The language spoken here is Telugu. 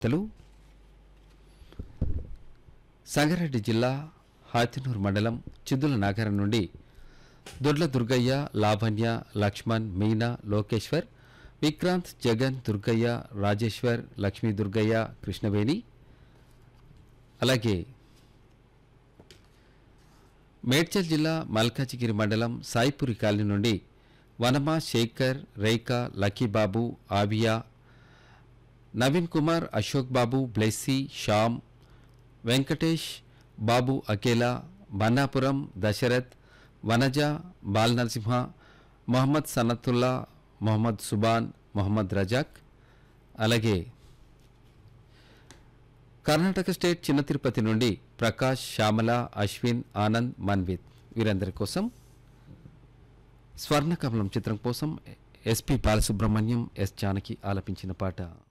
తెలు సంగారెడ్డి జిల్లా హాతినూరు మండలం చిద్దుల నాగరం నుండి దొడ్ల దుర్గయ్య లావణ్య లక్ష్మణ్ మీనా లోకేశ్వర్ విక్రాంత్ జగన్ దుర్గయ్య రాజేశ్వర్ లక్ష్మీ దుర్గయ్య కృష్ణవేణి అలాగే మేడ్చల్ జిల్లా మల్కాజిగిరి మండలం సాయిపురి కాలనీ నుండి వనమా శేఖర్ రేఖా లక్కీబాబు ఆవియా నవీన్ కుమార్ అశోక్ బాబు బ్లెస్సీ శ్యామ్ వెంకటేష్ బాబు అకేలా మన్నాపురం దశరథ్ వనజ బాల్ నరసింహ మొహమ్మద్ సనతుల్లా మొహమ్మద్ సుబాన్ మొహమ్మద్ రజాక్ అలాగే కర్ణాటక స్టేట్ చిన్న తిరుపతి నుండి ప్రకాష్ శ్యామల అశ్విన్ ఆనంద్ మన్విత్ వీరందరి కోసం స్వర్ణకమలం చిత్రం కోసం ఎస్పి బాలసుబ్రహ్మణ్యం ఎస్ జానకి ఆలపించిన పాట